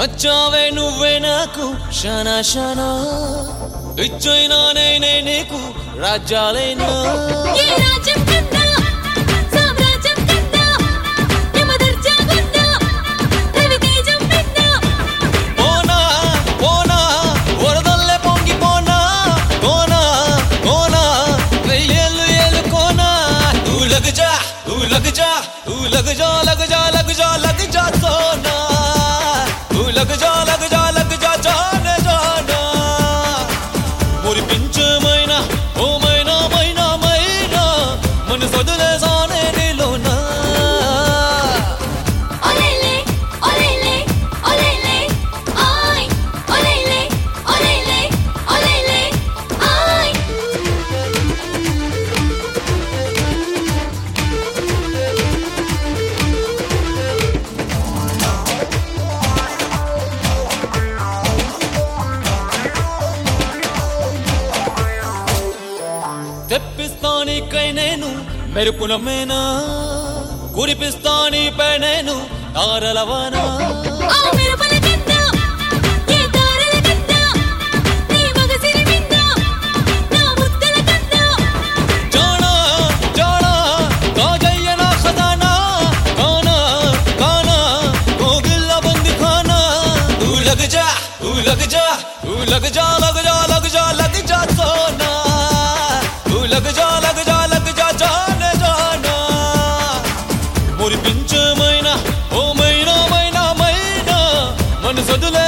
నచ్చావే నువ్వే నాకు షనా షనా ఇచ్చైనా నేనే నీకు రాజ్యాలైనా ఏ రాజ్యం కన్నా సామ్రాజ్యం కన్నా యమదర్జా కన్నా రవితేజం కన్నా పోనా పోనా వరదల్లే పొంగి పోనా కోనా కోనా వెయ్యేళ్ళు ఏళ్ళు కోనా తూ లగ్ జా తూ లగ్ జా తూ లగ్ జా లగ్ జా లగ్ జా లగ్ జా సోనా తూ లగ్ జా లగ్ జా లగ్ జా జానే జానా మురిపించమైనా ఓ మైనా మైనా మైనా మన సొదులేసానే నీలోనా ఒలేలే ఒలేలే ఒలేలే ఆయ్ ఒలేలే ఒలేలే ఒలేలే ఆయ్ తెప్పిస్తా నీకై నేను మెరుపుల మేనా కురిపిస్తా నీపై నేను తారలవనా ఆ మెరుపుల కన్నా ఏ తారల కన్నా నీ మగసిరి విన్నా నా ముద్దల కన్నా జానా జానా కాజయ్య నా ఖజానా కానా కానా కోగిల్ల బంది ఖానా తూ లగ్ జా తూ లగ్ జా తూ లగ్ జా లగ్ జా లగ్ జా లగ్ జా సోనా తూ లగ్ జా లగ్ జా లగ్ జా జానే జానా మురిపించమైనా ఓ మైనా మైనా మైనా మన సదులే